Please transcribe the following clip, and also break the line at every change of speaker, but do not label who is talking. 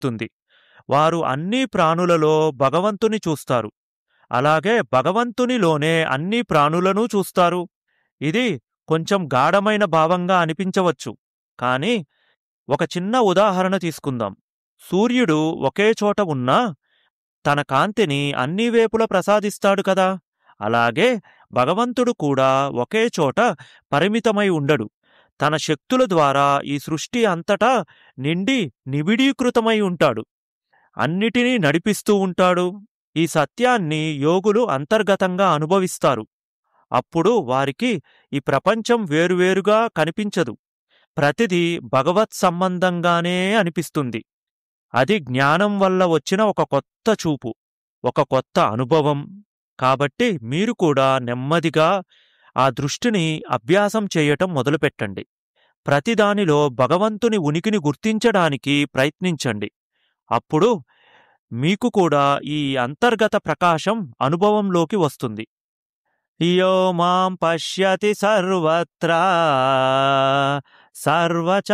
చెప్తుంది వారు అన్ని ప్రాణులలో భగవంతుని చూస్తారు అలాగే భగవంతునిలోనే అన్ని ప్రాణులను చూస్తారు ఇది కొంచెం గాఢమైన భావంగా అనిపించవచ్చు కానీ ఒక చిన్న ఉదాహరణ తీసుకుందాం సూర్యుడు ఒకే చోట ఉన్నా తన కాంతిని అన్ని వేపుల ప్రసాదిస్తాడు కదా అలాగే భగవంతుడు కూడా ఒకే చోట పరిమితమై ఉండడు తన శక్తుల ద్వారా ఈ సృష్టి అంతటా నిండి నిబిడీకృతమై ఉంటాడు అన్నిటినీ నడిపిస్తూ ఉంటాడు ఈ సత్యాన్ని యోగులు అంతర్గతంగా అనుభవిస్తారు అప్పుడు వారికి ఈ ప్రపంచం వేరువేరుగా కనిపించదు ప్రతిదీ భగవత్ సంబంధంగానే అనిపిస్తుంది అది జ్ఞానం వల్ల వచ్చిన ఒక కొత్త చూపు ఒక కొత్త అనుభవం కాబట్టి మీరు కూడా నెమ్మదిగా ఆ దృష్టిని అభ్యాసం చేయటం మొదలుపెట్టండి ప్రతిదానిలో భగవంతుని ఉనికిని గుర్తించడానికి ప్రయత్నించండి అప్పుడు మీకు కూడా ఈ అంతర్గత ప్రకాశం అనుభవంలోకి వస్తుంది యో మాం పశ్యతి సర్వత్రా సర్వచ